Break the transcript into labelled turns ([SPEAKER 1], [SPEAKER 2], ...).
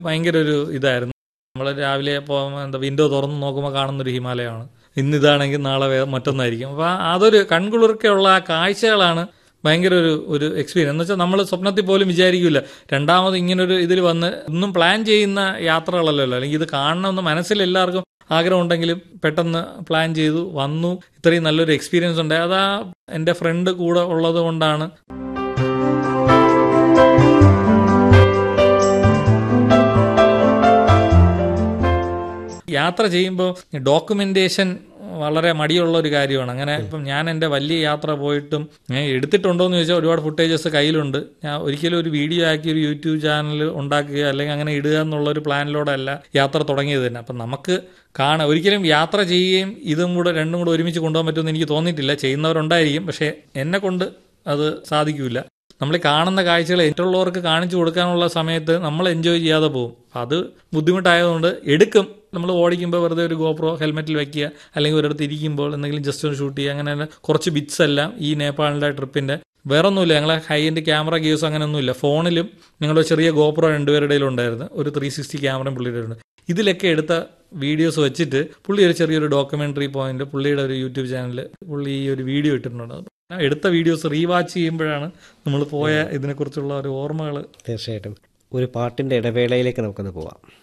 [SPEAKER 1] ഭയങ്കര ഒരു ഇതായിരുന്നു നമ്മൾ രാവിലെ പോകുമ്പോൾ എന്താ വിൻഡോ തുറന്ന് നോക്കുമ്പോൾ കാണുന്നൊരു ഹിമാലയമാണ് ഇന്ന് ഇതാണെങ്കിൽ നാളെ വേ- മറ്റൊന്നായിരിക്കും അപ്പോൾ അതൊരു കൺകുളിർക്കെയുള്ള ആ കാഴ്ചകളാണ് ഭയങ്കര ഒരു ഒരു എക്സ്പീരിയൻസ് എന്ന് വെച്ചാൽ നമ്മൾ സ്വപ്നത്തിൽ പോലും വിചാരിക്കില്ല രണ്ടാമത് ഇങ്ങനൊരു ഇതിൽ വന്ന് ഒന്നും പ്ലാൻ ചെയ്യുന്ന യാത്രകളല്ലല്ലോ അല്ലെങ്കിൽ ഇത് കാണണമെന്ന് മനസ്സിൽ എല്ലാവർക്കും ആഗ്രഹം ഉണ്ടെങ്കിലും പെട്ടെന്ന് പ്ലാൻ ചെയ്തു വന്നു ഇത്രയും നല്ലൊരു എക്സ്പീരിയൻസ് ഉണ്ട് അതാ എൻ്റെ ഫ്രണ്ട് കൂടെ ഉള്ളത് കൊണ്ടാണ് യാത്ര ചെയ്യുമ്പോൾ ഡോക്യുമെന്റേഷൻ വളരെ മടിയുള്ള ഒരു കാര്യമാണ് അങ്ങനെ ഇപ്പം ഞാൻ എൻ്റെ വലിയ യാത്ര പോയിട്ടും ഞാൻ എടുത്തിട്ടുണ്ടോ എന്ന് ചോദിച്ചാൽ ഒരുപാട് ഫുട്ടേജസ് കയ്യിലുണ്ട് ഞാൻ ഒരിക്കലും ഒരു വീഡിയോ ആക്കി ഒരു യൂട്യൂബ് ചാനൽ ഉണ്ടാക്കുക അല്ലെങ്കിൽ അങ്ങനെ ഇടുക എന്നുള്ള ഒരു പ്ലാനിലൂടെ അല്ല യാത്ര തുടങ്ങിയത് തന്നെ അപ്പം നമുക്ക് കാണാം ഒരിക്കലും യാത്ര ചെയ്യുകയും ഇതും കൂടെ രണ്ടും കൂടെ ഒരുമിച്ച് കൊണ്ടുപോകാൻ പറ്റുമെന്ന് എനിക്ക് തോന്നിയിട്ടില്ല ചെയ്യുന്നവരുണ്ടായിരിക്കും പക്ഷേ എന്നെ കൊണ്ട് അത് സാധിക്കില്ല നമ്മൾ ഈ കാണുന്ന കാഴ്ചകൾ മറ്റുള്ളവർക്ക് കാണിച്ചു കൊടുക്കാനുള്ള സമയത്ത് നമ്മൾ എൻജോയ് ചെയ്യാതെ പോകും അത് ബുദ്ധിമുട്ടായതുകൊണ്ട് എടുക്കും നമ്മൾ ഓടിക്കുമ്പോൾ വെറുതെ ഒരു ഗോപ്രോ ഹെൽമെറ്റിൽ വെക്കുക അല്ലെങ്കിൽ ഒരിടത്ത് ഇരിക്കുമ്പോൾ എന്തെങ്കിലും ജസ്റ്റ് ഒന്ന് ഷൂട്ട് ചെയ്യുക അങ്ങനെ കുറച്ച് ബിറ്റ്സ് എല്ലാം ഈ നേപ്പാളിൻ്റെ ട്രിപ്പിൻ്റെ വേറെ ഒന്നുമില്ല ഞങ്ങളെ ഹൈ എൻഡ് ക്യാമറ ഗേഴ്സ് അങ്ങനെയൊന്നുമില്ല ഫോണിലും ഞങ്ങളുടെ ചെറിയ ഗോപ്രോ രണ്ടുപേരുടെ ഉണ്ടായിരുന്നു ഒരു ത്രീ സിക്സ്റ്റി ക്യാമറയും പുള്ളിയുടെ ഉണ്ട് ഇതിലൊക്കെ എടുത്ത വീഡിയോസ് വെച്ചിട്ട് പുള്ളി ഒരു ചെറിയൊരു ഡോക്യുമെന്ററി പോയിന്റ് പുള്ളിയുടെ ഒരു യൂട്യൂബ് ചാനൽ പുള്ളി ഈ ഒരു വീഡിയോ ഇട്ടിട്ടുണ്ട് ആ എടുത്ത വീഡിയോസ് റീവാച്ച് ചെയ്യുമ്പോഴാണ് നമ്മൾ പോയ ഇതിനെക്കുറിച്ചുള്ള ഒരു ഓർമ്മകൾ
[SPEAKER 2] തീർച്ചയായിട്ടും ഒരു പാട്ടിൻ്റെ ഇടവേളയിലേക്ക് നമുക്കൊന്ന് പോവാം